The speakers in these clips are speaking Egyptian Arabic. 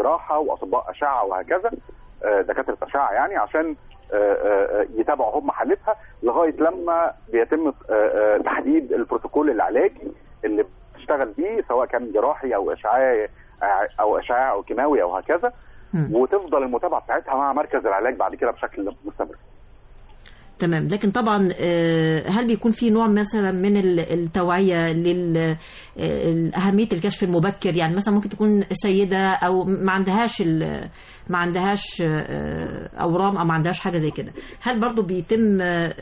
جراحه واطباء اشعه وهكذا آه، دكاتره اشعه يعني عشان آه، آه، يتابعوا هم حالتها لغايه لما بيتم آه، آه، تحديد البروتوكول العلاجي اللي بتشتغل بيه سواء كان جراحي او اشعاعي او اشعاعي او كيماوي او هكذا مم. وتفضل المتابعه بتاعتها مع مركز العلاج بعد كده بشكل مستمر تمام لكن طبعا آه، هل بيكون في نوع مثلا من ال- التوعية لأهمية الكشف المبكر يعني مثلا ممكن تكون سيدة أو ما عندهاش ال- ما عندهاش آه، أورام أو ما عندهاش حاجة زي كده هل برضو بيتم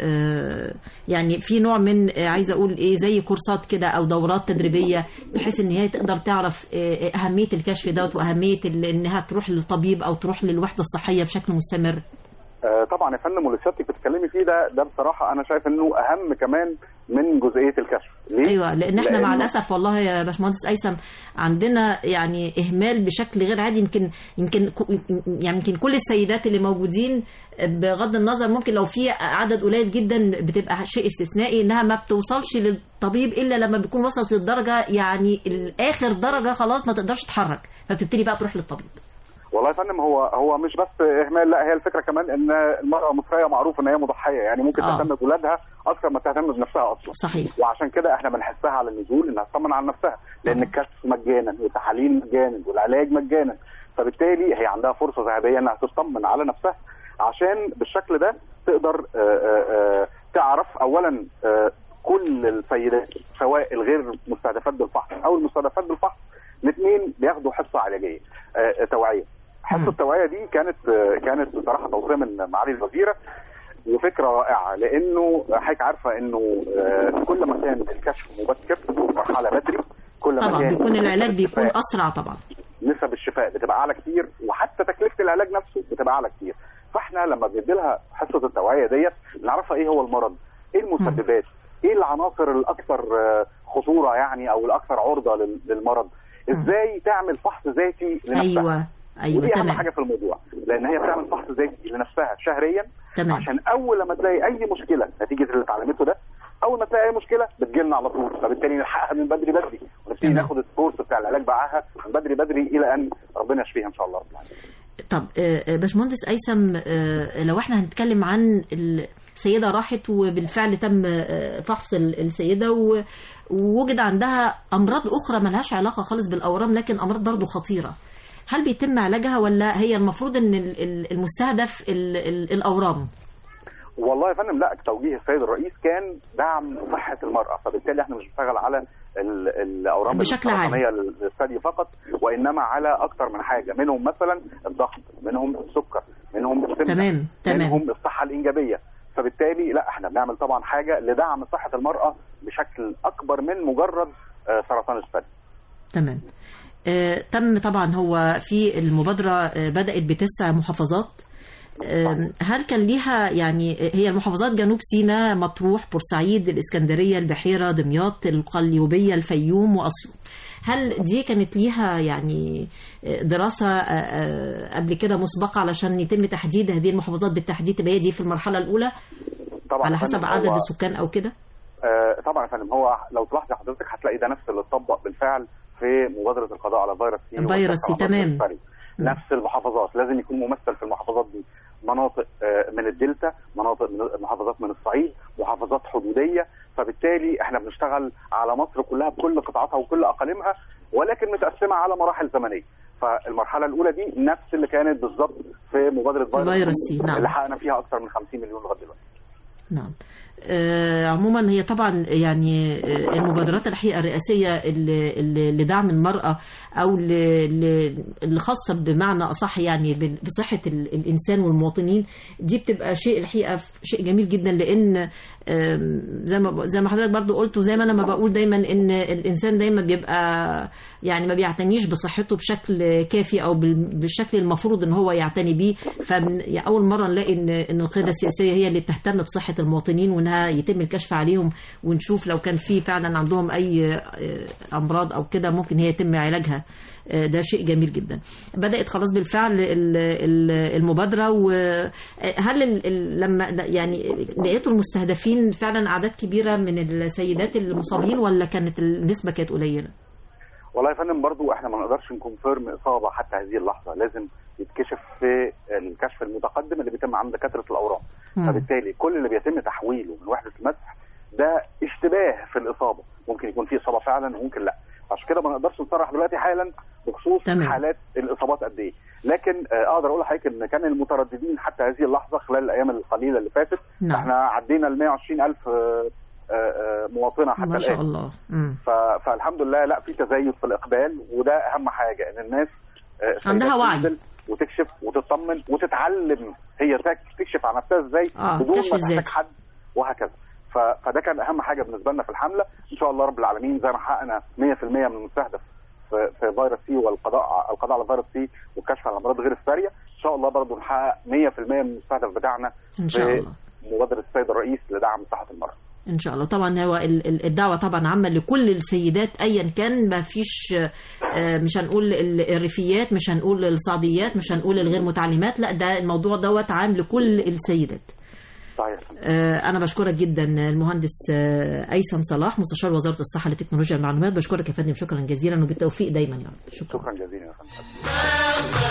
آه، يعني في نوع من آه، عايزة أقول إيه زي كورسات كده أو دورات تدريبية بحيث إن هي تقدر تعرف آه، أهمية الكشف دوت وأهمية ال- إنها تروح للطبيب أو تروح للوحدة الصحية بشكل مستمر آه، طبعا يا فندم واللي سيادتك بتتكلمي فيه ده ده بصراحه انا شايف انه اهم كمان من جزئيه الكشف ليه؟ ايوه لان احنا مع لأنه- الاسف والله يا باشمهندس ايسم عندنا يعني اهمال بشكل غير عادي يمكن يمكن يعني يمكن كل السيدات اللي موجودين بغض النظر ممكن لو في عدد قليل جدا بتبقى شيء استثنائي انها ما بتوصلش للطبيب الا لما بيكون وصلت للدرجه يعني الاخر درجه خلاص ما تقدرش تتحرك فبتبتدي بقى تروح للطبيب والله يا فندم هو هو مش بس اهمال لا هي الفكره كمان ان المراه المصريه معروف ان هي مضحيه يعني ممكن آه. تهتم باولادها اكثر ما تهتم بنفسها اصلا صحيح وعشان كده احنا بنحسها على النزول انها تطمن على نفسها لان طبعا. الكشف مجانا والتحاليل مجانا والعلاج مجانا فبالتالي هي عندها فرصه ذهبيه انها تطمن على نفسها عشان بالشكل ده تقدر آه، آه، آه، تعرف اولا آه، كل السيدات سواء الغير مستهدفات بالفحص او المستهدفات بالفحص الاثنين بياخدوا حصه علاجيه آه، آه، توعيه مم. حصه التوعيه دي كانت آه، كانت بصراحه توصيه من معالي الوزيره وفكره رائعه لانه حضرتك عارفه انه آه، كل ما كان الكشف مبكر في مرحله بدري كل ما طبعا كان بيكون العلاج نسب بيكون الشفاء- اسرع طبعا نسب الشفاء بتبقى اعلى كتير وحتى تكلفه العلاج نفسه بتبقى اعلى كتير فاحنا لما بندي لها حصه التوعيه ديت نعرفها ايه هو المرض ايه المسببات ايه العناصر الاكثر آه، خطوره يعني او الاكثر عرضه لل- للمرض ازاي تعمل فحص ذاتي لنفسها ايوه ايوه ودي اهم تمام حاجه في الموضوع لان هي بتعمل فحص ذاتي لنفسها شهريا تمام عشان اول لما تلاقي اي مشكله نتيجه اللي اتعلمته ده اول ما تلاقي اي مشكله بتجيلنا على طول فبالتالي نلحقها من بدري بدري ونبتدي تمام. ناخد الكورس بتاع العلاج معاها من بدري بدري الى ان ربنا يشفيها ان شاء الله رب العالمين طب آه، آه، باشمهندس ايسم آه، لو احنا هنتكلم عن السيده راحت وبالفعل تم آه، فحص ال- السيده و- ووجد عندها امراض اخرى ملهاش علاقه خالص بالاورام لكن امراض برضو خطيره هل بيتم علاجها ولا هي المفروض ان ال- ال- المستهدف ال- ال- الاورام والله يا فندم لا توجيه السيد الرئيس كان دعم صحه المراه فبالتالي احنا مش بنشتغل على ال- الاورام بشكل عام. السرطانيه للثدي فقط وانما على اكثر من حاجه منهم مثلا الضغط منهم السكر منهم السمنه تمام تمام منهم الصحه الانجابيه فبالتالي لا احنا بنعمل طبعا حاجه لدعم صحه المراه بشكل اكبر من مجرد آه، سرطان الثدي تمام آه، تم طبعا هو في المبادرة آه، بدأت بتسع محافظات آه، هل كان ليها يعني هي المحافظات جنوب سيناء مطروح بورسعيد الإسكندرية البحيرة دمياط القليوبية الفيوم وأسيوط هل دي كانت ليها يعني آه، دراسة آه، آه، قبل كده مسبقة علشان يتم تحديد هذه المحافظات بالتحديد تبقى هي دي في المرحلة الأولى طبعا على يا فندم حسب عدد هو- السكان أو كده آه، طبعا يا فندم هو لو تلاحظي حضرتك هتلاقي ده نفس اللي اتطبق بالفعل في مبادره القضاء على فيروس سي الفيروس سي، والكشف عن تمام. مرض الثدي. مم. نفس المحافظات لازم يكون ممثل في المحافظات دي مناطق آه، من الدلتا مناطق من محافظات من الصعيد محافظات حدوديه فبالتالي احنا بنشتغل على مصر كلها بكل قطاعاتها وكل اقاليمها ولكن متقسمه على مراحل زمنيه فالمرحله الاولى دي نفس اللي كانت بالظبط في مبادره فيروس سي، نعم. اللي حققنا فيها اكثر من 50 مليون لغايه دلوقتي نعم آه، عموما هي طبعا يعني آه، المبادرات الحقيقه الرئاسيه اللي- اللي لدعم المراه او ل- ل- اللي خاصه بمعنى اصح يعني بال- بصحه ال- الانسان والمواطنين دي بتبقى شيء الحقيقه ف- شيء جميل جدا لان آم، زي ما زي ما حضرتك برضو قلت وزي ما انا ما بقول دايما ان الانسان دايما بيبقى يعني ما بيعتنيش بصحته بشكل كافي او بال- بالشكل المفروض ان هو يعتني بيه فاول مره نلاقي ان ان القياده السياسيه هي اللي بتهتم بصحه المواطنين وانها يتم الكشف عليهم ونشوف لو كان في فعلا عندهم اي آه، امراض او كده ممكن هي يتم علاجها آه، ده شيء جميل جدا بدات خلاص بالفعل ال- ال- المبادره وهل ال- ال- لما يعني لقيتوا المستهدفين فعلا اعداد كبيره من السيدات المصابين ولا كانت النسبه كانت قليله والله يا فندم برضو احنا ما نقدرش نكونفيرم اصابه حتى هذه اللحظه لازم يتكشف في الكشف المتقدم اللي بيتم عند دكاتره الاورام مم. فبالتالي كل اللي بيتم تحويله من وحده المسح ده اشتباه في الاصابه ممكن يكون في اصابه فعلا وممكن لا عشان كده ما نقدرش نصرح دلوقتي حالا بخصوص تمام. حالات الاصابات قد ايه لكن آه، اقدر اقول لحضرتك ان كان المترددين حتى هذه اللحظه خلال الايام القليله اللي فاتت نعم. احنا عدينا ال 120 الف مواطنه حتى ما شاء الان الله مم. ف- فالحمد لله لا في تزايد في الاقبال وده اهم حاجه ان الناس آه، عندها وعي. تنزل وتكشف وتطمن وتتعلم هي تك- تكشف عن نفسها ازاي آه، بدون كشف ما تحتاج الذات. حد وهكذا ف- فده كان اهم حاجه بالنسبه لنا في الحمله ان شاء الله رب العالمين زي ما حققنا 100% من المستهدف في في فيروس سي والقضاء القضاء على فيروس سي والكشف عن الامراض غير الساريه ان شاء الله برضه نحقق 100% من المستهدف بتاعنا ان شاء في الله مبادره السيد الرئيس لدعم صحه المراه ان شاء الله طبعا هو ال- ال- الدعوه طبعا عامه لكل السيدات ايا كان ما فيش آه، مش هنقول ال- الريفيات مش هنقول الصعيديات مش هنقول الغير متعلمات لا ده الموضوع دوت عام لكل السيدات صحيح آه، انا بشكرك جدا المهندس آه، ايسم صلاح مستشار وزاره الصحه لتكنولوجيا المعلومات بشكرك يا فندم شكرا جزيلا وبالتوفيق دايما يا رب شكرا شكرا جزيلا يا فندم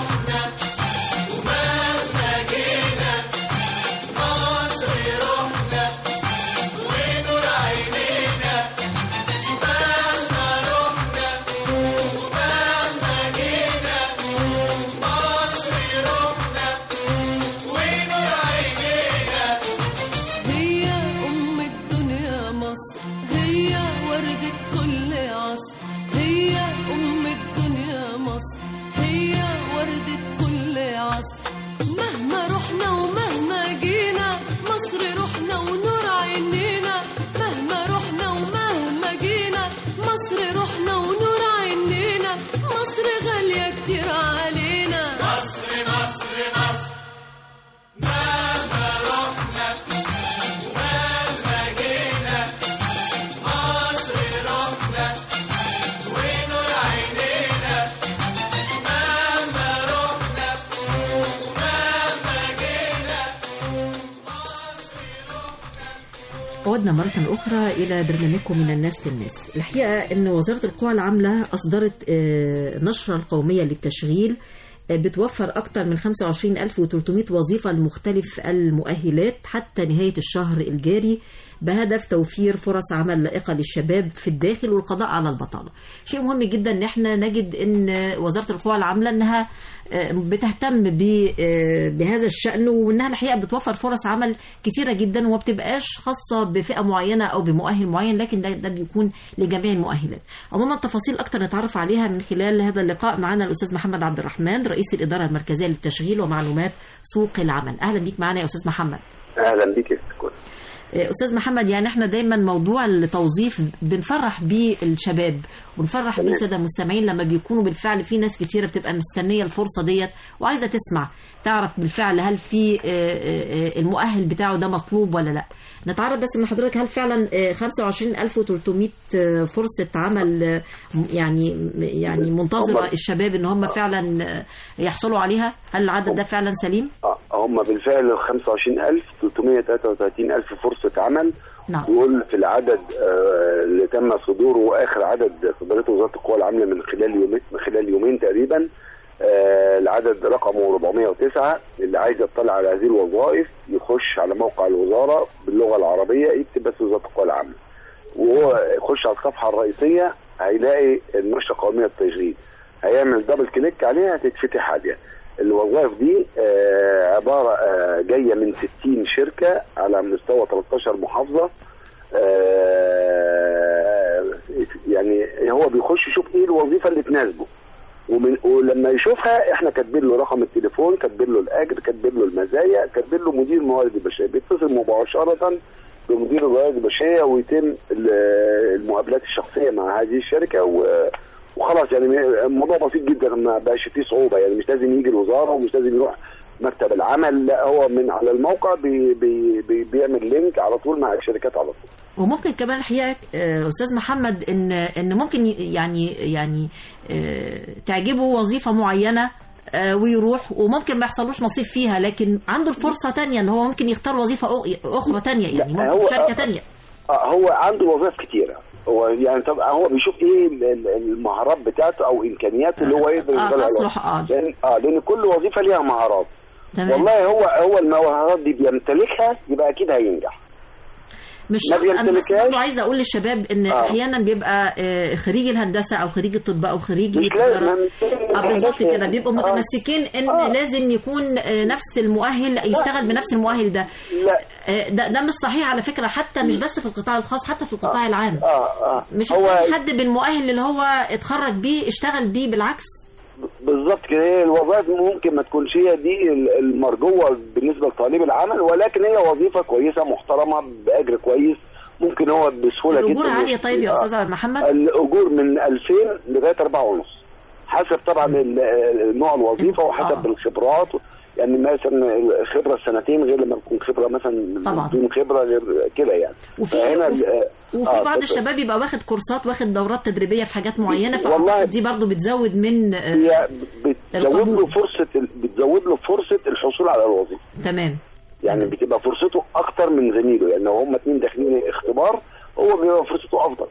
هي أم الدنيا مصر هي وردة كل عصر هي أم الدنيا مصر هي وردة كل عصر مهما رحنا ومهما جينا مصر روحنا ونور عينينا مهما رحنا ومهما جينا مصر روحنا ونور عينينا مصر غالية كتير علينا عدنا مرة أخرى إلى برنامجكم من الناس للناس الحقيقة أن وزارة القوى العاملة أصدرت آه، نشرة القومية للتشغيل آه، بتوفر أكثر من 25300 وظيفة لمختلف المؤهلات حتى نهاية الشهر الجاري بهدف توفير فرص عمل لائقة للشباب في الداخل والقضاء على البطالة شيء مهم جدا ان احنا نجد ان وزارة القوى العاملة انها آه، بتهتم ب- آه، بهذا الشأن وانها الحقيقة بتوفر فرص عمل كتيرة جدا وما بتبقاش خاصة بفئة معينة او بمؤهل معين لكن ده, ده بيكون لجميع المؤهلات عموما تفاصيل اكتر نتعرف عليها من خلال هذا اللقاء معنا الاستاذ محمد عبد الرحمن رئيس الإدارة المركزية للتشغيل ومعلومات سوق العمل اهلا بيك معنا يا استاذ محمد اهلا بك يا ست كل استاذ محمد يعني احنا دايما موضوع التوظيف بنفرح بيه الشباب ونفرح بيه الساده المستمعين لما بيكونوا بالفعل في ناس كتيره بتبقى مستنيه الفرصه ديت وعايزه تسمع تعرف بالفعل هل في آه، آه، آه، المؤهل بتاعه ده مطلوب ولا لا نتعرض بس من حضرتك هل فعلا آه، 25300 آه، فرصه عمل آه، يعني يعني منتظره هم- الشباب ان هم فعلا آه، يحصلوا عليها هل العدد ده فعلا سليم آه، هم بالفعل 25333 ألف فرصة عمل نعم دول في العدد آه، اللي تم صدوره واخر عدد صدرته وزاره القوى العامله من خلال يومين من خلال يومين تقريبا آه، العدد رقمه 409 اللي عايز يطلع على هذه الوظائف يخش على موقع الوزاره باللغه العربيه يكتب بس وزاره القوى العامله وهو يخش على الصفحه الرئيسيه هيلاقي النشره القوميه للتشغيل هيعمل دبل كليك عليها هتتفتح عليها الوظائف دي آه، عباره آه، جايه من 60 شركه على مستوى 13 محافظه آه، يعني هو بيخش يشوف ايه الوظيفه اللي تناسبه ومن ولما يشوفها احنا كاتبين له رقم التليفون كاتبين له الاجر كاتبين له المزايا كاتبين له مدير الموارد البشريه بيتصل مباشره بمدير الموارد البشريه ويتم ال- المقابلات الشخصيه مع هذه الشركه و- وخلاص يعني الموضوع بسيط جدا ما بقاش فيه صعوبه يعني مش لازم يجي الوزاره ومش لازم يروح مكتب العمل لا هو من على الموقع بي بي بي بيعمل لينك على طول مع الشركات على طول وممكن كمان الحقيقه آه، استاذ محمد ان ان ممكن ي- يعني يعني آه، تعجبه وظيفه معينه آه، ويروح وممكن ما يحصلوش نصيب فيها لكن عنده الفرصه تانية ان هو ممكن يختار وظيفه أخ- اخرى تانية يعني لا، ممكن هو- شركه تانية آه، هو عنده وظائف كتيره هو يعني طب هو بيشوف ايه ال- ال- المهارات بتاعته او امكانياته اللي هو يقدر آه، يشتغل عليها. تصلح، آه. لان اه لان كل وظيفه ليها مهارات تمام والله هو هو المهارات دي بيمتلكها يبقى اكيد هينجح مش ما شرط انا بس بيمتلكهاش. برضه عايزه اقول للشباب ان آه. احيانا بيبقى آه، خريج الهندسه او خريج الطب او خريج مش لازم التجارة. اه بالظبط كده بيبقوا آه. متمسكين ان آه. لازم يكون آه، نفس المؤهل يشتغل بنفس المؤهل ده لا آه، ده ده مش صحيح على فكره حتى مش بس في القطاع الخاص حتى في القطاع العام اه اه مش هو هتلاقي حد بالمؤهل اللي هو اتخرج بيه اشتغل بيه بالعكس بالظبط كده هي الوظائف ممكن ما تكونش هي دي ال- المرجوه بالنسبه لطالب العمل ولكن هي وظيفه كويسه محترمه باجر كويس ممكن هو بسهوله جدا الاجور عاليه طيب يا آه. استاذ عبد محمد الاجور من 2000 لغايه 4 ونص حسب طبعا ال- نوع الوظيفه وحسب آه. الخبرات يعني مثلا الخبره السنتين غير لما تكون خبره مثلا طبعا. بدون خبره غير كده يعني وفي فهنا وفي, ال- وفي آه، بعض اتفضل. الشباب يبقى واخد كورسات واخد دورات تدريبيه في حاجات معينه والله- فأعتقد دي برضو بتزود من آه، هي بتزود له القبول. فرصه ال- بتزود له فرصه الحصول على الوظيفه تمام يعني بتبقى فرصته اكتر من زميله يعني لو هم اتنين داخلين اختبار هو بيبقى فرصته افضل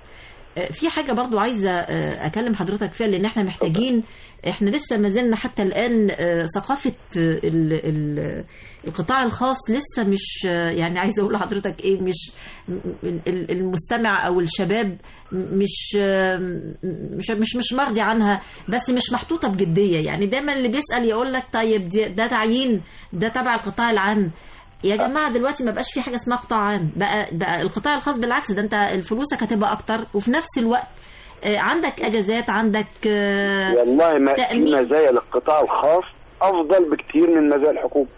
آه، في حاجة برضو عايزة آه، أكلم حضرتك فيها لأن احنا محتاجين احنا لسه ما زلنا حتى الآن آه، ثقافة آه، ال- ال- القطاع الخاص لسه مش آه، يعني عايزة أقول لحضرتك إيه مش م- ال- المستمع أو الشباب مش آه، مش مش مش مرضي عنها بس مش محطوطة بجدية يعني دايما اللي بيسأل يقول لك طيب دي- ده تعيين ده تبع القطاع العام يا جماعه دلوقتي ما بقاش في حاجه اسمها قطاع عام بقى بقى القطاع الخاص بالعكس ده انت فلوسك هتبقى اكتر وفي نفس الوقت آه، عندك اجازات عندك آه، والله ما في تأمين. مزايا للقطاع الخاص افضل بكتير من مزايا الحكومه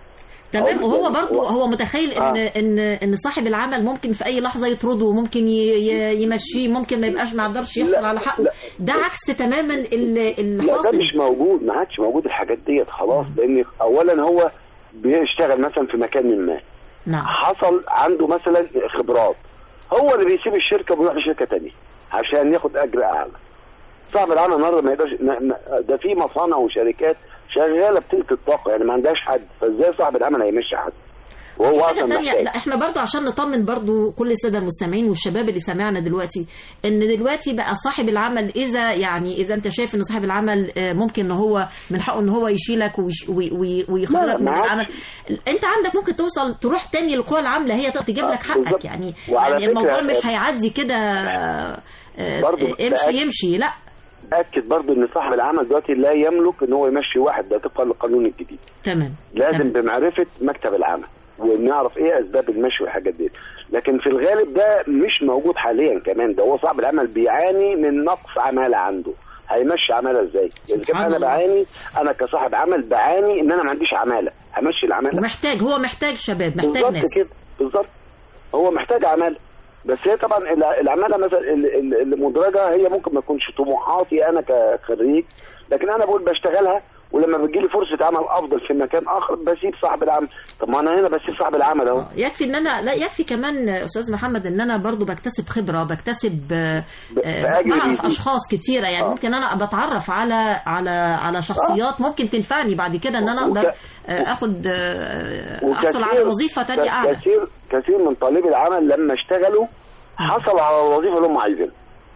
تمام أو وهو يعني برضه هو- هو متخيل ان آه. ان ان صاحب العمل ممكن في اي لحظه يطرده وممكن ي- ي- يمشيه ممكن ما يبقاش ما يقدرش يحصل لا، على حقه لا. ده عكس تماما ال- لا الحاصل ده مش موجود ما عادش موجود الحاجات ديت خلاص لان اولا هو بيشتغل مثلا في مكان ما نعم حصل عنده مثلا خبرات هو اللي بيسيب الشركه وبيروح لشركه تانية عشان ياخد اجر اعلى صاحب العمل النهارده ما يقدرش ما- ما- ده في مصانع وشركات شغاله بتلك الطاقه يعني ما عندهاش حد فازاي صاحب العمل هيمشي حد وهو حاجة اصلا تانية محتاج لا احنا برضو عشان نطمن برضو كل السادة المستمعين والشباب اللي سمعنا دلوقتي ان دلوقتي بقى صاحب العمل اذا يعني اذا انت شايف ان صاحب العمل آه، ممكن ان هو من حقه ان هو يشيلك ويش- وي- وي- لا، ويخرجك لا، من ما عادش. العمل انت عندك ممكن توصل تروح تاني للقوى العاملة هي تجيب لك آه، حقك بالظبط. يعني وعلى يعني فكرة، الموضوع مش آه، هيعدي كده آه، آه، برضو امشي بأكد- يمشي لا اكد برضو ان صاحب العمل دلوقتي لا يملك ان هو يمشي واحد ده طبقا للقانون الجديد تمام لازم تمام. بمعرفه مكتب العمل ونعرف ايه اسباب المشي والحاجات دي لكن في الغالب ده مش موجود حاليا كمان ده هو صاحب العمل بيعاني من نقص عماله عنده هيمشي عماله ازاي؟ اذا كان سبحان انا الله. بعاني انا كصاحب عمل بعاني ان انا ما عنديش عماله همشي العماله ومحتاج هو محتاج شباب محتاج بالظبط ناس كده بالظبط هو محتاج عماله بس هي طبعا الع- العماله مثلا ال- ال- المدرجه هي ممكن ما تكونش طموحاتي انا كخريج لكن انا بقول بشتغلها ولما بتجيلي فرصه عمل افضل في مكان اخر بسيب صاحب العمل طب ما انا هنا بسيب صاحب العمل اهو آه، يكفي ان انا لا يكفي كمان آه، استاذ محمد ان انا برضو بكتسب خبره بكتسب آه، ب- آه، بأجر بعرف بيزيد. اشخاص كتيره يعني آه. ممكن انا بتعرف على على على شخصيات ممكن تنفعني بعد كده ان انا وك- اقدر آه، اخد آه، احصل على وكثير- وظيفه تانية ك- اعلى كثير كثير من طالبي العمل لما اشتغلوا حصلوا على الوظيفه اللي هم عايزينها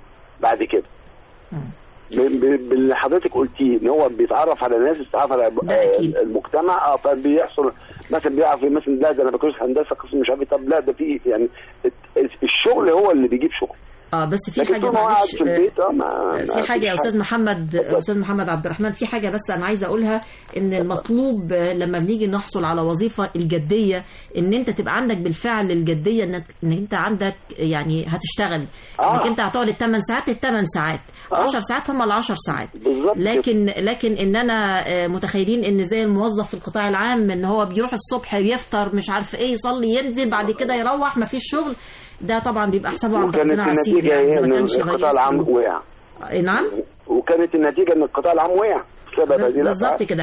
بعد كده مم. ب- ب- باللي حضرتك قلتيه ان هو بيتعرف على ناس بيتعرف على ده أكيد. آه، المجتمع اه فبيحصل مثلا بيعرف مثلا لا ده انا بكالوريوس هندسه قسم مش عارف إيه، طب لا ده في يعني الت- الشغل هو اللي بيجيب شغل اه بس في لكن حاجه طول ما هو قاعد معلش في آه، البيت اه ما في ما حاجة فيش يا أستاذ محمد أستاذ محمد عبد الرحمن في حاجة بس أنا عايزة أقولها إن المطلوب لما بنيجي نحصل على وظيفة الجدية إن أنت تبقى عندك بالفعل الجدية إنك إن أنت عندك يعني هتشتغل آه. إنك أنت هتقعد الثمان ساعات الثمان ساعات آه. 10 ساعات هم ال 10 ساعات بالظبط كده. لكن لكن ان انا آه، متخيلين ان زي الموظف في القطاع العام ان هو بيروح الصبح يفطر مش عارف ايه يصلي ينزل بعد كده يروح ما فيش شغل ده طبعا بيبقى حسابه عند وكانت ربنا عسير النتيجه يعني إذا هي ما ان كانش القطاع رئيس العام و- وقع آه، نعم وكانت النتيجه ان القطاع العام وقع بسبب هذه بالظبط الأفعال. كده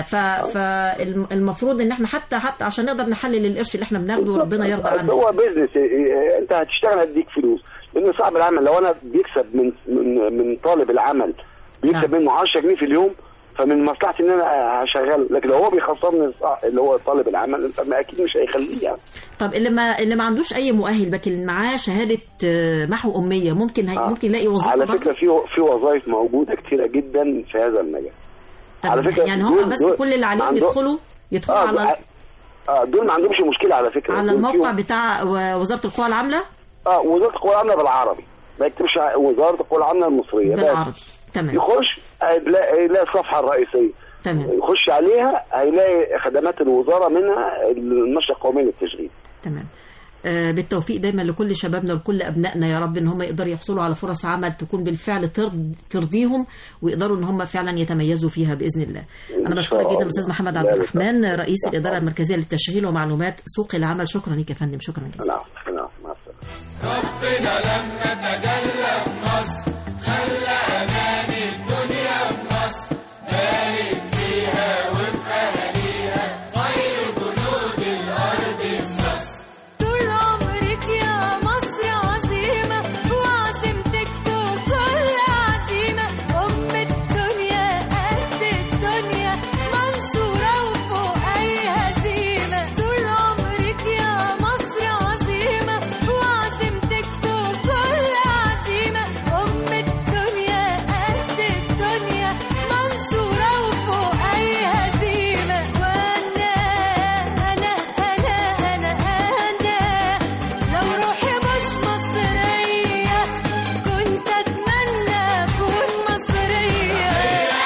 فالمفروض ان احنا حتى حتى عشان نقدر نحلل القرش اللي احنا بناخده وربنا يرضى أصل عنه هو بيزنس إيه، انت هتشتغل هديك فلوس لان صاحب العمل لو انا بيكسب من من من طالب العمل بيكسب نعم. منه 10 جنيه في اليوم فمن مصلحتي ان انا هشغله لكن لو هو بيخسرني الص- اللي هو طالب العمل فما اكيد مش هيخليه يعني طب اللي ما اللي ما عندوش اي مؤهل لكن معاه شهاده آه، محو اميه ممكن هي آه. ممكن يلاقي وظيفه على برضه؟ فكره في في وظائف موجوده كتيره جدا في هذا المجال طب على فكرة يعني هم دول- بس دول كل اللي عليهم عنده- يدخلوا يدخلوا اه على اه دول ما عندهمش مشكله على فكره على دول الموقع فيهم- بتاع و- وزاره القوى العامله اه وزاره القوى العامله بالعربي ما يكتبش ع- وزاره القوى العامله المصريه بس بالعربي تمام يخش هيلاقي هيلاقي الصفحه الرئيسيه تمام يخش عليها هيلاقي خدمات الوزاره منها النشره القوميه للتشغيل تمام آه، بالتوفيق دايما لكل شبابنا ولكل ابنائنا يا رب ان هم يقدروا يحصلوا على فرص عمل تكون بالفعل ترض- ترضيهم ويقدروا ان هم فعلا يتميزوا فيها باذن الله. انا إن بشكرك شاء جدا الله. استاذ محمد لا، عبد لا، الرحمن لا. رئيس الاداره المركزيه للتشغيل ومعلومات سوق العمل شكرا لك يا فندم شكرا جزيلا. نعم نعم مع السلامه طول عمرك يا مصر عظيمة وعزيمتك فوق كل عزيمة أم الدنيا قد الدنيا منصورة وفوق أي هزيمة طول عمرك يا مصر عظيمة وعزيمتك فوق كل عزيمة أم الدنيا قد الدنيا منصورة وفوق أي هزيمة وأنا أنا أنا أنا أنا لو روحي مش مصرية كنت أتمنى أكون مصرية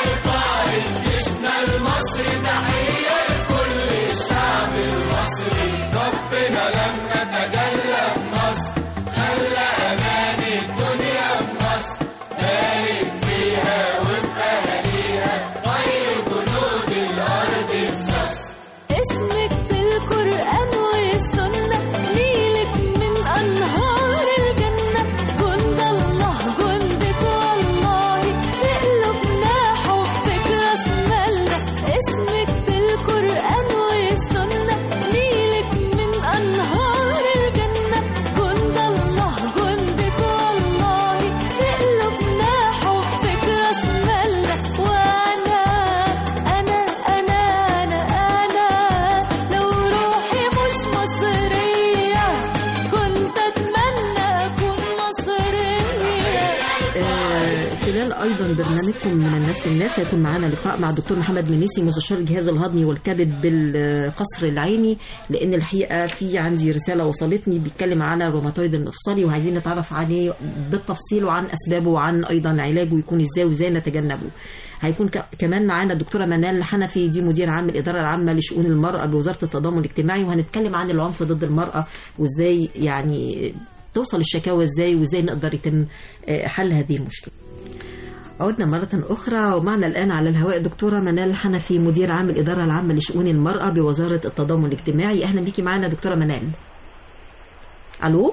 اسمك في القرآن والسنة نيلك من أنهار الجنة جند الله جندك والله في قلوبنا حبك راس مالنا اسمك في القرآن والسنة نيلك من أنهار الجنة جند الله جندك والله في قلوبنا حبك راس مالنا وأنا أنا أنا أنا أنا لو روحي مش مصرية كنت أتمنى أكون مصرية آه، خلال ايضا برنامجكم من الناس للناس هيكون معانا لقاء مع الدكتور محمد منيسي مستشار الجهاز الهضمي والكبد بالقصر العيني لان الحقيقه في عندي رساله وصلتني بيتكلم على الروماتويد المفصلي وعايزين نتعرف عليه بالتفصيل وعن اسبابه وعن ايضا علاجه يكون ازاي وازاي نتجنبه هيكون ك- كمان معانا الدكتوره منال حنفي دي مدير عام الاداره العامه لشؤون المراه بوزاره التضامن الاجتماعي وهنتكلم عن العنف ضد المراه وازاي يعني توصل الشكاوى ازاي وازاي نقدر يتم آه، حل هذه المشكله عدنا مرة أخرى ومعنا الآن على الهواء دكتورة منال حنفي مدير عام الإدارة العامة لشؤون المرأة بوزارة التضامن الاجتماعي أهلا بيكي معنا دكتورة منال ألو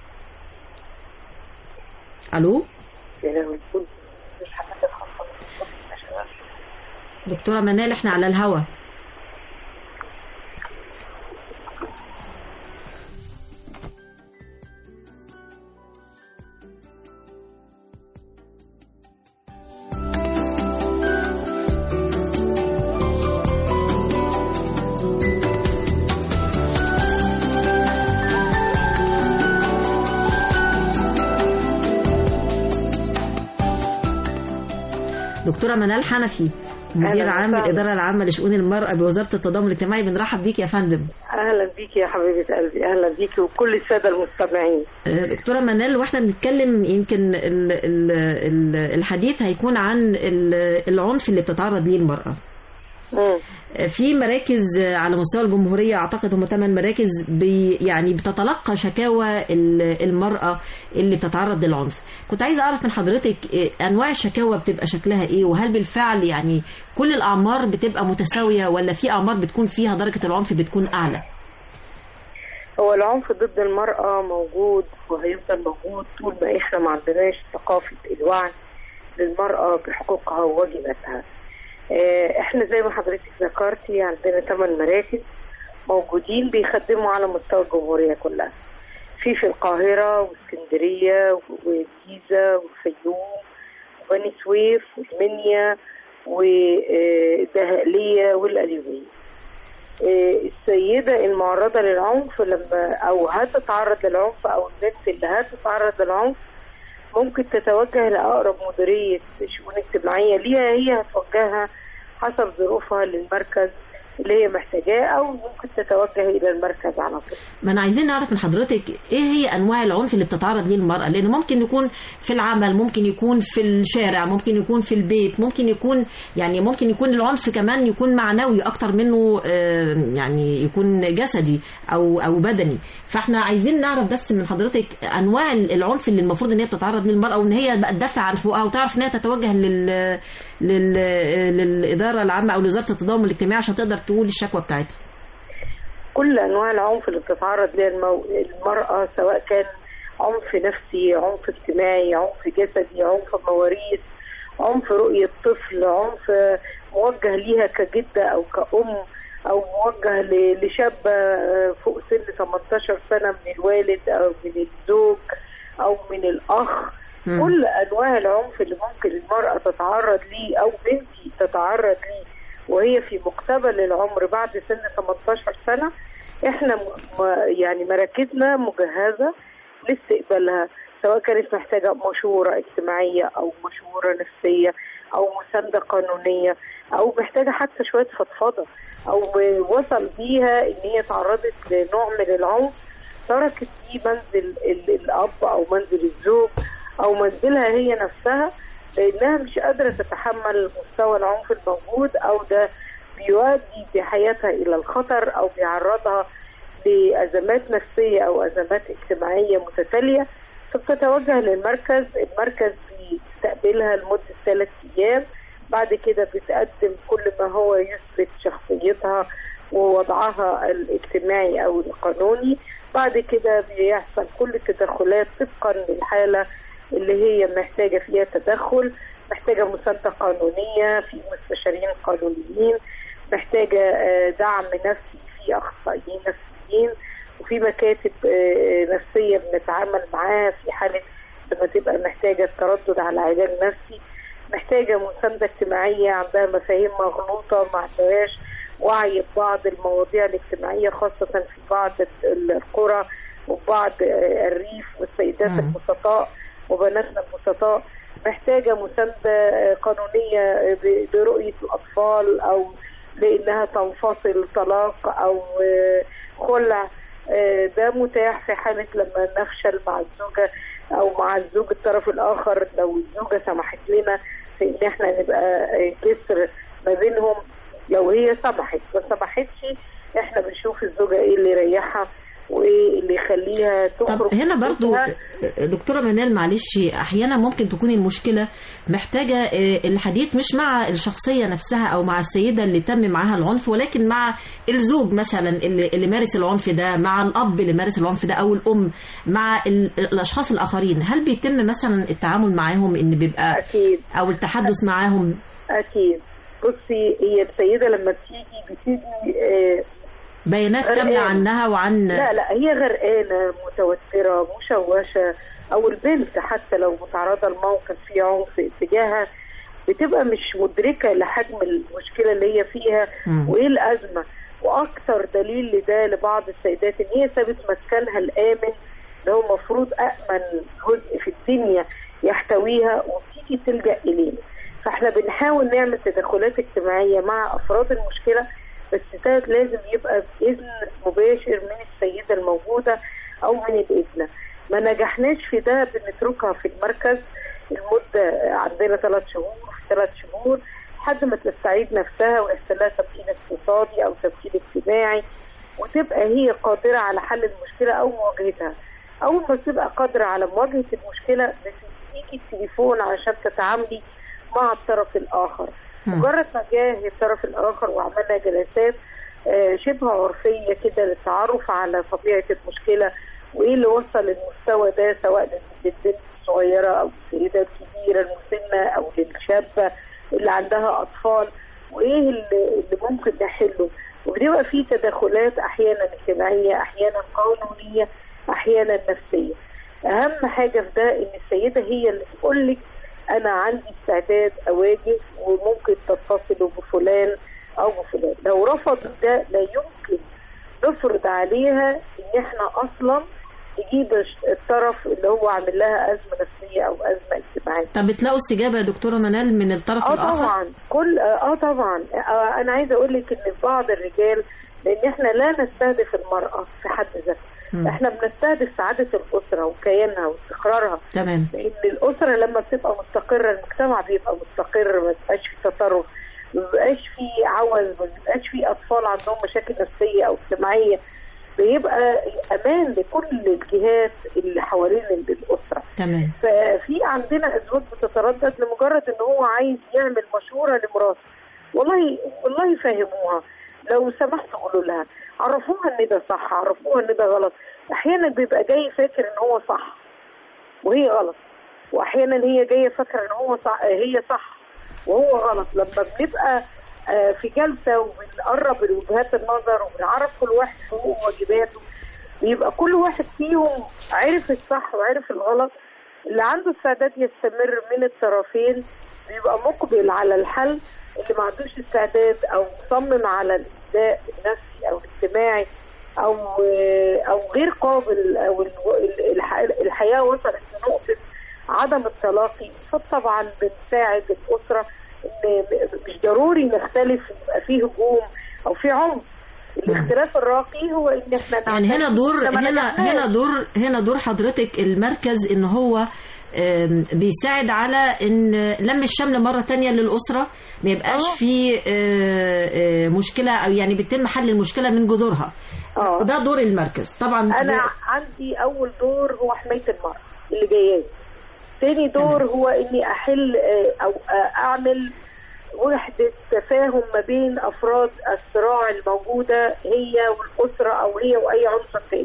ألو دكتورة منال احنا على الهوا دكتورة منال حنفي مدير أهلاً عام وسهلاً. الإدارة العامة لشؤون المرأة بوزارة التضامن الاجتماعي بنرحب بيك يا فندم اهلا بيكي يا حبيبه قلبي اهلا بيكي وكل الساده المستمعين دكتورة منال واحنا بنتكلم يمكن ال- ال- ال- الحديث هيكون عن ال- العنف اللي بتتعرض ليه المرأة مم. في مراكز على مستوى الجمهورية أعتقد هم ثمان مراكز بي يعني بتتلقى شكاوى ال- المرأة اللي بتتعرض للعنف كنت عايزة أعرف من حضرتك إيه أنواع الشكاوى بتبقى شكلها إيه وهل بالفعل يعني كل الأعمار بتبقى متساوية ولا في أعمار بتكون فيها درجة العنف بتكون أعلى هو العنف ضد المرأة موجود وهيفضل موجود طول ما احنا ما عندناش ثقافة الوعي للمرأة بحقوقها وواجباتها آه، احنا زي ما حضرتك ذكرتي عندنا ثمان مراكز موجودين بيخدموا على مستوى الجمهورية كلها في في القاهرة واسكندرية والجيزة والفيوم وبني سويف والمنيا والدهالية والقليوبية آه، السيدة المعرضة للعنف لما أو هتتعرض للعنف أو البنت اللي هتتعرض للعنف ممكن تتوجه لأقرب مديرية شؤون اجتماعية ليها هي هتوجهها حسب ظروفها للمركز اللي هي محتاجاه أو ممكن تتوجه إلى المركز على طول ما انا عايزين نعرف من حضرتك ايه هي انواع العنف اللي بتتعرض ليه المراه لان ممكن يكون في العمل ممكن يكون في الشارع ممكن يكون في البيت ممكن يكون يعني ممكن يكون العنف كمان يكون معنوي اكتر منه آه، يعني يكون جسدي او او بدني فاحنا عايزين نعرف بس من حضرتك انواع العنف اللي المفروض ان هي بتتعرض ليه المراه وان هي بقى تدافع عن حقوقها وتعرف ان هي تتوجه لل لل للاداره العامه او لوزاره التضامن الاجتماعي عشان تقدر تقول الشكوى بتاعتها كل انواع العنف اللي بتتعرض ليها المو... المراه سواء كان عنف نفسي عنف اجتماعي عنف جسدي عنف مواريث عنف رؤيه طفل عنف موجه ليها كجده او كأم او موجه ل- لشابه آه، فوق سن 18 سنه من الوالد او من الزوج او من الاخ مم. كل انواع العنف اللي ممكن المراه تتعرض ليه او بنتي تتعرض ليه وهي في مقتبل العمر بعد سن 18 سنه احنا م- م- يعني مراكزنا مجهزه لاستقبالها سواء كانت محتاجه مشوره اجتماعيه او مشوره نفسيه او مسانده قانونيه او محتاجه حتى شويه فضفضه او وصل بيها ان هي تعرضت لنوع من العنف تركت فيه منزل ال- الاب او منزل الزوج او منزلها هي نفسها لانها مش قادره تتحمل مستوى العنف الموجود او ده بيؤدي بحياتها الى الخطر او بيعرضها لازمات نفسيه او ازمات اجتماعيه متتاليه فبتتوجه للمركز المركز بيستقبلها لمده ثلاث ايام بعد كده بتقدم كل ما هو يثبت شخصيتها ووضعها الاجتماعي او القانوني بعد كده بيحصل كل التدخلات طبقا للحاله اللي هي محتاجه فيها تدخل محتاجه مسانده قانونيه في مستشارين قانونيين محتاجه آه، دعم نفسي في اخصائيين نفسيين وفي مكاتب آه، نفسيه بنتعامل معاها في حاله لما تبقى محتاجه التردد على علاج نفسي محتاجه مسانده اجتماعيه عندها مفاهيم مغلوطه ما عندهاش وعي ببعض المواضيع الاجتماعيه خاصه في بعض القرى وبعض آه، الريف والسيدات مم. البسطاء وبناتنا البسطاء محتاجة مساندة آه، قانونية آه، ب- برؤية الأطفال أو لأنها تنفصل طلاق أو آه، خلع آه، ده متاح في حالة لما نفشل مع الزوجة أو مع الزوج الطرف الآخر لو الزوجة سمحت لنا في إن إحنا نبقى آه، جسر ما بينهم لو هي سمحت ما سمحتش إحنا بنشوف الزوجة إيه اللي يريحها وإيه اللي يخليها تخرج طب هنا من برضو بيتها. دكتورة منال معلش احيانا ممكن تكون المشكلة محتاجة آه، الحديث مش مع الشخصية نفسها او مع السيدة اللي تم معاها العنف ولكن مع الزوج مثلا اللي, اللي مارس العنف ده مع الاب اللي مارس العنف ده او الام مع ال- الاشخاص الاخرين هل بيتم مثلا التعامل معاهم ان بيبقى أكيد او التحدث معاهم أكيد بصي هي السيدة لما بتيجي بتيجي آه بيانات كاملة غرقانة. عنها وعن لا لا هي غرقانة متوترة مشوشة أو البنت حتى لو متعرضة لموقف فيه عنف اتجاهها بتبقى مش مدركة لحجم المشكلة اللي هي فيها مم. وإيه الأزمة وأكثر دليل لده لبعض السيدات إن هي سابت مسكنها الآمن اللي هو المفروض أأمن جزء في الدنيا يحتويها وبتيجي تلجأ إليه فاحنا بنحاول نعمل تدخلات اجتماعية مع أفراد المشكلة بس ده لازم يبقى بإذن مباشر من السيدة الموجودة أو من الابنة ما نجحناش في ده بنتركها في المركز المدة عندنا ثلاث شهور في ثلاث شهور لحد ما تستعيد نفسها ويحصل لها تمكين اقتصادي أو تمكين اجتماعي وتبقى هي قادرة على حل المشكلة أو مواجهتها أول ما تبقى قادرة على مواجهة المشكلة بتديكي التليفون عشان تتعاملي مع الطرف الآخر مم. مجرد ما جه الطرف الآخر وعملنا جلسات آه، شبه عرفية كده للتعرف على طبيعة المشكلة وإيه اللي وصل للمستوى ده سواء للبنت الصغيرة أو السيدة الكبيرة المسنة أو للشابة اللي عندها أطفال وإيه اللي اللي ممكن نحله وبيبقى في تدخلات أحيانا اجتماعية أحيانا قانونية أحيانا نفسية أهم حاجة في ده إن السيدة هي اللي تقول لك انا عندي استعداد اواجه وممكن تتصلوا بفلان او بفلان لو رفضوا ده لا يمكن نفرض عليها ان احنا اصلا نجيب الش- الطرف اللي هو عامل لها ازمه نفسيه او ازمه اجتماعيه طب بتلاقوا استجابه يا دكتوره منال من الطرف اه الاخر طبعا كل اه طبعا آه انا عايزه اقول لك ان بعض الرجال لان احنا لا نستهدف المراه في حد ذاتها مم. احنا بنستهدف سعاده الاسره وكيانها واستقرارها تمام لان الاسره لما بتبقى مستقره المجتمع بيبقى مستقر ما بيبقاش في تطرف ما بيبقاش في عوز ما بيبقاش في اطفال عندهم مشاكل نفسيه او اجتماعيه بيبقى امان لكل الجهات اللي حوالين الاسره تمام ففي عندنا ازواج بتتردد لمجرد ان هو عايز يعمل مشوره لمراته والله والله فهموها لو سمحتوا قولوا لها عرفوها ان ده صح عرفوها ان ده غلط احيانا بيبقى جاي فاكر ان هو صح وهي غلط واحيانا هي جايه فاكره ان هو صح هي صح وهو غلط لما بنبقى آه، في جلسه وبنقرب وجهات النظر وبنعرف كل واحد حقوقه وواجباته بيبقى كل واحد فيهم عرف الصح وعرف الغلط اللي عنده استعداد يستمر من الطرفين بيبقى مقبل على الحل اللي ما عندوش استعداد او مصمم على الابداء النفسي او الاجتماعي او او غير قابل او ال- الح- الحياه وصلت لنقطه عدم التلاقي فطبعا بنساعد الاسره ان مش ضروري نختلف يبقى فيه هجوم او فيه عنف الاختلاف الراقي هو ان احنا يعني هنا نعترف دور إن ما هنا نجحناش. هنا دور هنا دور حضرتك المركز ان هو آم، بيساعد على ان لم الشمل مره تانية للاسره ما يبقاش آه. في آه، آه، مشكله او يعني بيتم حل المشكله من جذورها اه ده دور المركز طبعا انا ب- عندي اول دور هو حمايه المراه اللي جايه تاني دور هو اني احل آه، او آه، اعمل وحدة تفاهم ما بين أفراد الصراع الموجودة هي والأسرة أو هي وأي عنصر تاني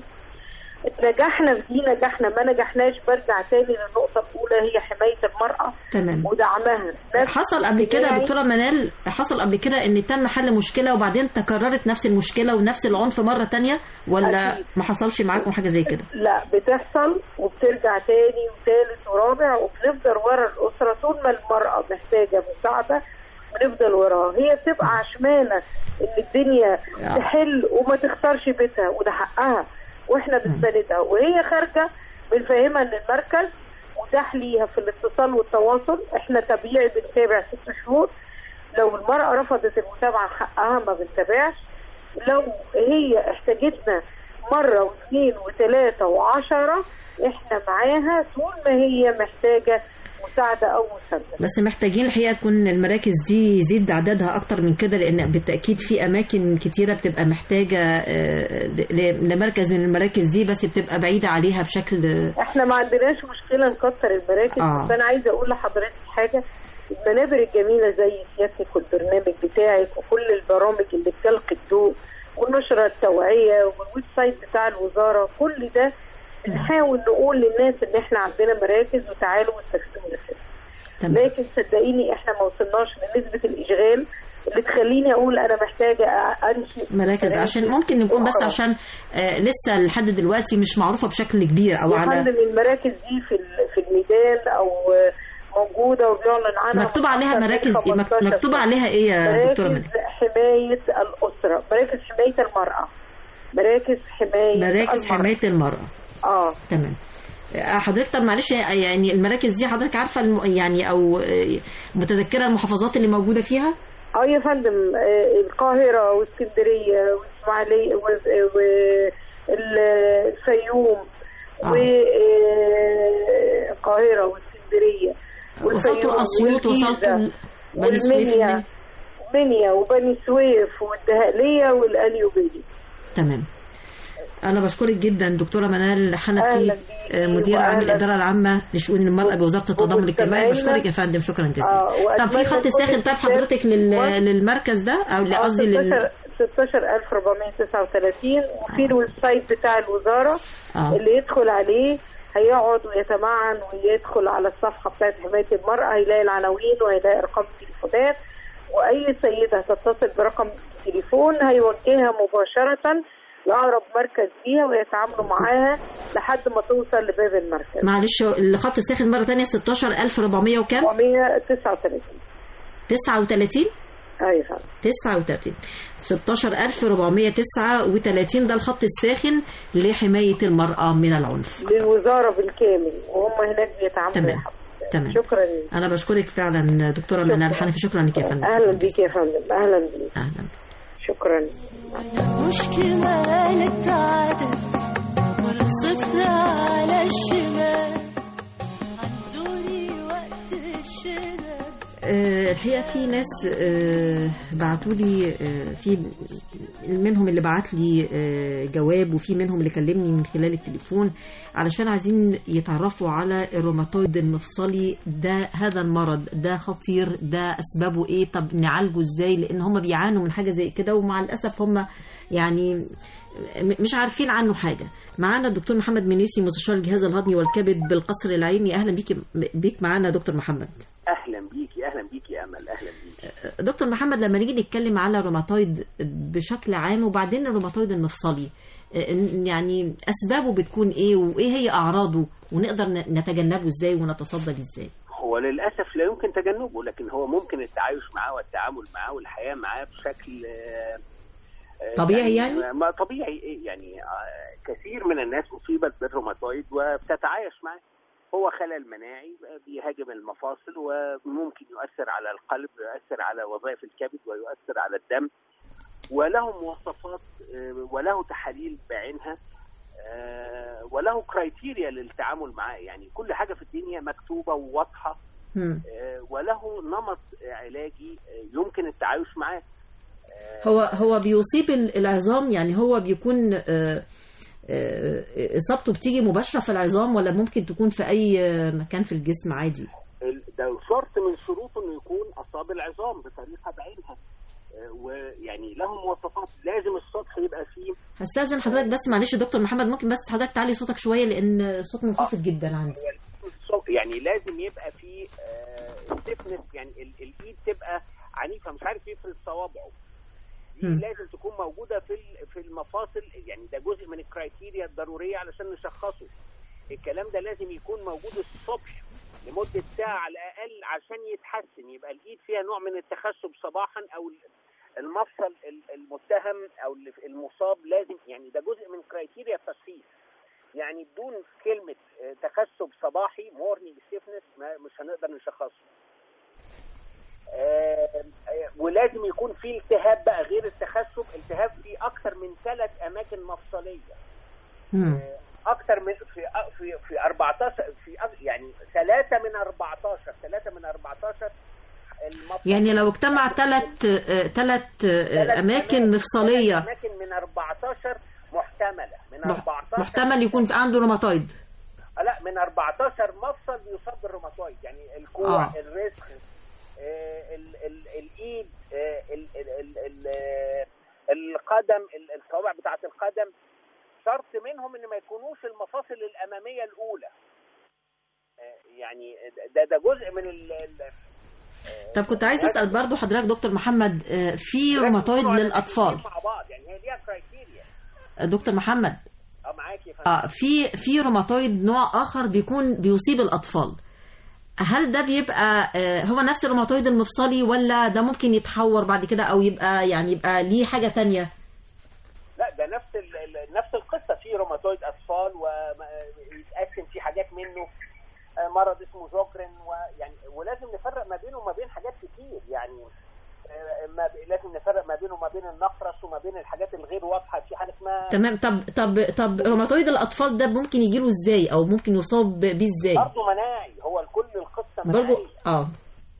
نجحنا في دي نجحنا ما نجحناش برجع تاني للنقطة الأولى هي حماية المرأة تمام ودعمها نفس حصل قبل كده اجتماعي. دكتوره منال حصل قبل كده ان تم حل مشكله وبعدين تكررت نفس المشكله ونفس العنف مره تانية ولا أكيد. ما حصلش معاكم حاجه زي كده لا بتحصل وبترجع تاني وتالت ورابع وبنفضل ورا الأسرة طول ما المرأة محتاجة مساعدة بنفضل وراها هي بتبقى عشمانة إن الدنيا آه. تحل وما تختارش بيتها وده حقها واحنا بنساندها وهي خارجة بنفهمها إن المركز متاح ليها في الاتصال والتواصل احنا طبيعي بنتابع ست شهور لو المرأة رفضت المتابعة حقها ما بنتابعش لو هي احتاجتنا مرة واثنين وثلاثة وعشرة احنا معاها طول ما هي محتاجة مساعدة أو مساندة بس محتاجين الحقيقه تكون المراكز دي يزيد عددها اكتر من كده لان بالتاكيد في اماكن كتيره بتبقى محتاجه آه، ل- لمركز من المراكز دي بس بتبقى بعيده عليها بشكل احنا ما عندناش مشكلة نكتر المراكز آه. بس أنا عايزة أقول لحضرتك حاجة المنابر الجميلة زي سيادتك والبرنامج بتاعك وكل البرامج اللي بتلقي الضوء والنشرة التوعية والويب سايت بتاع الوزارة كل ده بنحاول نقول للناس ان احنا عندنا مراكز وتعالوا واستفيدوا من الخدمة تمام لكن صدقيني احنا ما وصلناش لنسبة الإشغال اللي تخليني أقول أنا محتاجة أ- أنشئ مراكز عشان ممكن يكون بس أخرى. عشان آه، لسه لحد دلوقتي مش معروفه بشكل كبير او يا على فندم المراكز دي في ال- في الميدان أو موجودة وبيعلن عنها مكتوب عليها من مراكز ايه مك- 15 مكتوب عليها ايه يا دكتوره مراكز منى حماية الأسرة مراكز حماية المرأة مراكز حماية مراكز المرأة. حمايه المراه اه تمام آه، حضرتك طب معلش يعني المراكز دي حضرتك عارفه الم... يعني او آه، متذكره المحافظات اللي موجوده فيها اه يا فندم آه، القاهرة واسكندرية واسماعيلية والفيوم آه. والقاهرة واسكندرية وصلتوا اسيوط والجيزة وصلتوا بني سويف والمنيا منيا وبني سويف والدهقلية والقليوبية تمام أنا بشكرك جدا دكتورة منال أهلا حنفي بيكي آه، مدير عام وأهلا. الإدارة العامة لشؤون المرأة بوزارة التضامن الاجتماعي ومستمعينا. بشكرك يا فندم شكرا جزيلا آه، طب في وأتمنى خط كل ساخن طيب الستات حضرتك لل... مصر. للمركز ده أو آه، قصدي لل... 16439 وفي الويب سايت بتاع الوزارة آه. اللي يدخل عليه هيقعد ويتمعن ويدخل على الصفحة بتاعت حماية المرأة هيلاقي العناوين وهيلاقي أرقام التليفونات وأي سيدة تتصل برقم التليفون هيوجهها مباشرة لأقرب مركز ليها ويتعاملوا معاها لحد ما توصل لباب المركز معلش الخط الساخن مرة تانية 16400 وكام 439 39 ايوه فعلا 39 16439 ده الخط الساخن لحماية المرأة من العنف للوزارة بالكامل وهم هناك بيتعاملوا تمام. يا حضرتك. تمام شكرا ليك. أنا بشكرك فعلا دكتورة منال حنفي شكرا لك يا فندم اهلا بيك يا فندم اهلا بيك أهلا شكرا مش كمالة عدد ولا صفر على الشمال عندوني وقت الشدد آه، الحقيقه في ناس آه، بعتوا لي آه، في منهم اللي بعت لي آه، جواب وفي منهم اللي كلمني من خلال التليفون علشان عايزين يتعرفوا على الروماتويد المفصلي ده هذا المرض ده خطير ده اسبابه ايه طب نعالجه ازاي لان هم بيعانوا من حاجه زي كده ومع الاسف هم يعني م- مش عارفين عنه حاجه معانا الدكتور محمد منيسي مستشار الجهاز الهضمي والكبد بالقصر العيني اهلا بيك بيك معانا دكتور محمد اهلا بيكي اهلا بيكي يا امل اهلا بيكي دكتور محمد لما نيجي نتكلم على روماتويد بشكل عام وبعدين الروماتويد المفصلي آه، يعني اسبابه بتكون ايه وايه هي اعراضه ونقدر ن- نتجنبه ازاي ونتصدى ليه ازاي هو للاسف لا يمكن تجنبه لكن هو ممكن التعايش معاه والتعامل معاه والحياه معاه بشكل آه، آه، طبيعي يعني؟ ما طبيعي إيه يعني آه، كثير من الناس اصيبت بالروماتويد وبتتعايش معاه هو خلل مناعي بيهاجم المفاصل وممكن يؤثر على القلب ويؤثر على وظائف الكبد ويؤثر على الدم وله مواصفات آه، وله تحاليل بعينها آه، وله كرايتيريا للتعامل معاه يعني كل حاجه في الدنيا مكتوبه وواضحه مم. آه، وله نمط علاجي آه، يمكن التعايش معاه هو هو بيصيب ال- العظام يعني هو بيكون آه، آه، اصابته بتيجي مباشره في العظام ولا ممكن تكون في اي آه، مكان في الجسم عادي ال- ده شرط من شروطه انه يكون اصاب العظام بطريقه بعينها آه، ويعني له مواصفات لازم السطح يبقى فيه هستاذن حضرتك بس معلش يا دكتور محمد ممكن بس حضرتك تعلي صوتك شويه لان الصوت منخفض جدا عندي الصوت- يعني لازم يبقى فيه ستيفنس يعني ال- الايد تبقى عنيفه مش عارف يفرد صوابعه دي مم. لازم تكون موجوده في ال- في المفاصل يعني ده جزء من الكرايتيريا الضروريه علشان نشخصه الكلام ده لازم يكون موجود الصبح لمده ساعه على الاقل عشان يتحسن يبقى الايد فيها نوع من التخشب صباحا او ال- المفصل ال- المتهم او اللي في- المصاب لازم يعني ده جزء من كرايتيريا التشخيص يعني بدون كلمه آه، تخشب صباحي مورنينج ستيفنس مش هنقدر نشخصه آه، آه، ولازم يكون في التهاب بقى غير التخشب التهاب في اكثر من ثلاث اماكن مفصليه مم. اكثر من في في في 14 في أك- يعني ثلاثه من 14 ثلاثه من 14 المفصل يعني لو اجتمع ثلاث ثلاث ثلاث اماكن مفصليه ثلاث اماكن من 14 محتمله من مح- 14 محتمل يكون في عنده روماتويد آه، لا من 14 مفصل بيصاب بالروماتويد يعني الكوع آه. الرزق آه، ال ال الايد آه، ال ال ال ال آه، القدم ال- الصوابع بتاعه القدم شرط منهم ان ما يكونوش المفاصل الاماميه الاولى آه، يعني ده ده جزء من ال ال- طب كنت عايز اسال برضو حضرتك دكتور محمد آه، في لازم روماتويد يكونوا للاطفال مع بعض يعني هي ليها كرايتيريا آه، دكتور محمد اه معاك يا فندم اه في في روماتويد نوع اخر بيكون بيصيب الاطفال هل ده بيبقى آه، هو نفس الروماتويد المفصلي ولا ده ممكن يتحور بعد كده او يبقى يعني يبقى ليه حاجه تانية لا ده نفس ال- ال- نفس القصه في روماتويد اطفال ويتقسم في حاجات منه آه، مرض اسمه جوكرين ويعني ولازم نفرق ما بينه وما بين حاجات كتير يعني آه، ما ب- لازم نفرق ما بينه وما بين النقرس وما بين الحاجات الغير واضحه في حاجه اسمها تمام طب طب طب روماتويد الاطفال ده ممكن يجيله ازاي او ممكن يصاب بيه ازاي برضه مناعي هو الكل القصه برضو مناعيه اه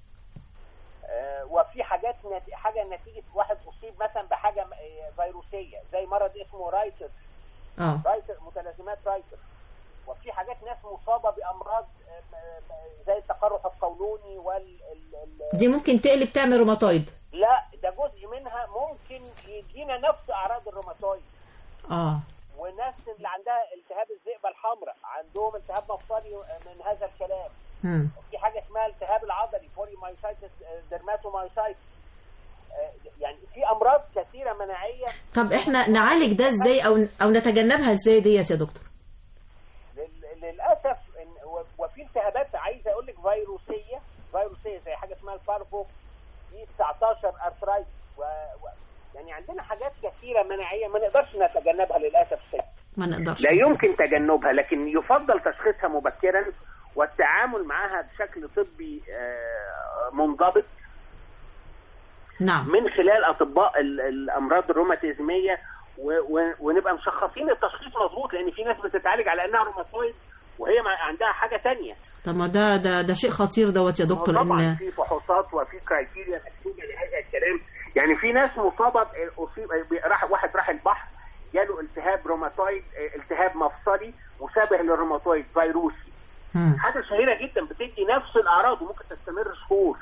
آه، وفي حاجات نت... حاجه نتيجه واحد اصيب مثلا بحاجه آه، فيروسيه زي مرض اسمه رايتر اه رايتر متلازمات رايتر وفي حاجات ناس مصابه بامراض آه، آه، زي التقرح القولوني وال ال... ال... دي ممكن تقلب تعمل روماتويد لا ده جزء منها ممكن يجينا نفس اعراض الروماتويد اه وناس اللي عندها التهاب الذئبه الحمراء عندهم التهاب مفصلي من هذا الكلام مم. في حاجه اسمها التهاب العضلي بوليمايسايتس ديرماتومايسايتس آه، يعني في امراض كثيره مناعيه طب احنا نعالج ده ازاي او او نتجنبها ازاي ديت يا دكتور لل- للاسف إن- و- وفي التهابات عايز اقول لك فيروسيه فيروسيه زي حاجه اسمها البارفو دي 19 ارثرايتس و... و... يعني عندنا حاجات كثيره مناعيه ما نقدرش نتجنبها للاسف الشديد ما نقدرش لا يمكن تجنبها لكن يفضل تشخيصها مبكرا والتعامل معها بشكل طبي آه، منضبط نعم من خلال اطباء ال- الامراض الروماتيزميه و- و- ونبقى مشخصين التشخيص مظبوط لان في ناس بتتعالج على انها روماتويد وهي مع- عندها حاجه تانية طب ما ده ده ده شيء خطير دوت يا دكتور طبعا ان في فحوصات وفي كرايتيريا مكتوبه لهذا الكلام يعني في ناس مصابه ب- اصيب راح واحد راح البحر جاله التهاب روماتويد التهاب مفصلي مشابه للروماتويد فيروسي مم. حاجه شهيره جدا بتدي نفس الاعراض وممكن تستمر شهور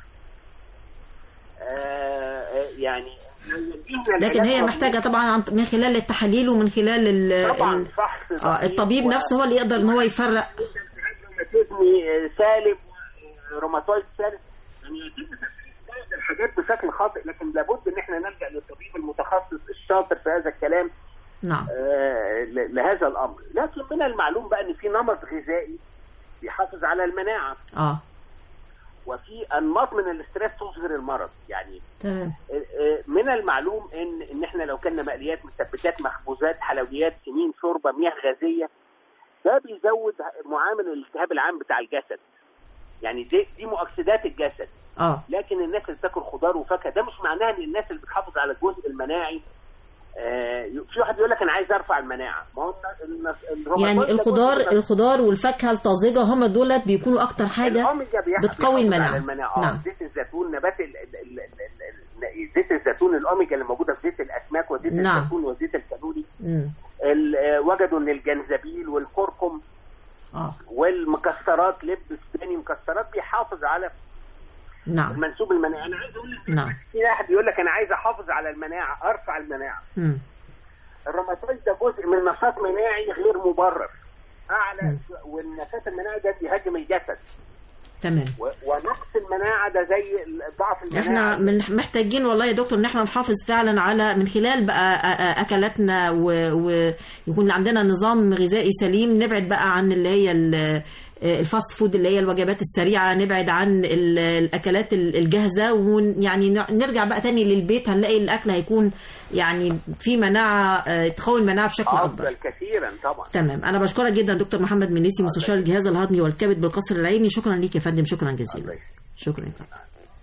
آه آه، يعني لكن هي محتاجه طبعا عن- من خلال التحاليل ومن خلال ال- طبعا ال- فحص اه دقيق الطبيب و- نفسه هو اللي يقدر ان هو يفرق روماتيزمي آه، سالب آه، روماتويد سالب يعني يتم تشخيص بعض الحاجات بشكل خاطئ لكن لابد ان احنا نلجا للطبيب المتخصص الشاطر في هذا الكلام نعم آه، ل- لهذا الامر لكن من المعلوم بقى ان في نمط غذائي بيحافظ على المناعه اه وفي انماط من الاسترس تظهر المرض يعني تمام من المعلوم ان ان احنا لو كنا مقليات مثبتات مخبوزات حلويات سمين شوربه مياه غازيه ده بيزود معامل الالتهاب العام بتاع الجسد يعني دي دي مؤكسدات الجسد اه لكن الناس اللي بتاكل خضار وفاكهه ده مش معناها ان الناس اللي بتحافظ على الجزء المناعي آه في واحد يقول لك انا عايز ارفع المناعه ما هو الناس- الروماتويد يعني ده الخضار جزء من- الخضار والفاكهه الطازجه هم دولت بيكونوا اكتر حاجه الأوميجا بيح- بتقوي بيحافظ المناعة. على المناعة. اه نعم. زيت الزيتون نبات ال... ال... ال... ال... ال... زيت الزيتون الاوميجا اللي موجوده في زيت الاسماك وزيت نعم. الزيتون وزيت الكالوري مم. ال... آه، وجدوا ان الجنزبيل والكركم اه والمكسرات لب الثاني مكسرات بيحافظ على نعم المنسوب المناعي انا عايز اقول لك نعم في واحد بيقول لك انا عايز احافظ على المناعه ارفع المناعه مم. الروماتويد ده جزء من نشاط مناعي غير مبرر اعلى مم. والنشاط المناعي ده بيهاجم الجسد تمام و... ونقص المناعه ده زي ضعف المناعه احنا من محتاجين والله يا دكتور ان احنا نحافظ فعلا على من خلال بقى أ- أ- اكلاتنا و- ويكون عندنا نظام غذائي سليم نبعد بقى عن اللي هي ال- الفاست فود اللي هي الوجبات السريعه نبعد عن ال- الاكلات ال- الجاهزه ويعني نرجع بقى تاني للبيت هنلاقي الاكل هيكون يعني في مناعه آه، تقوي المناعه بشكل اكبر افضل كثيرا طبعا تمام انا بشكرك جدا دكتور محمد منيسي مستشار الجهاز الهضمي والكبد بالقصر العيني شكرا ليك يا فندم شكرا جزيلا شكرا يا فندم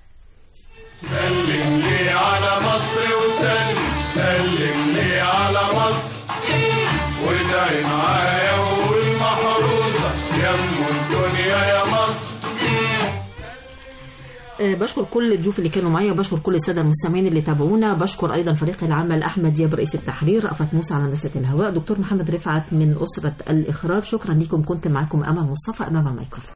سلم لي على مصر وسلم سلم لي على مصر وادعي معايا وقول محروسة يم الدنيا يا مصر آه، بشكر كل الضيوف اللي كانوا معايا وبشكر كل الساده المستمعين اللي تابعونا بشكر ايضا فريق العمل احمد دياب رئيس التحرير رأفت موسى على هندسه الهواء دكتور محمد رفعت من اسره الاخراج شكرا لكم كنت معكم امل مصطفى امام الميكروفون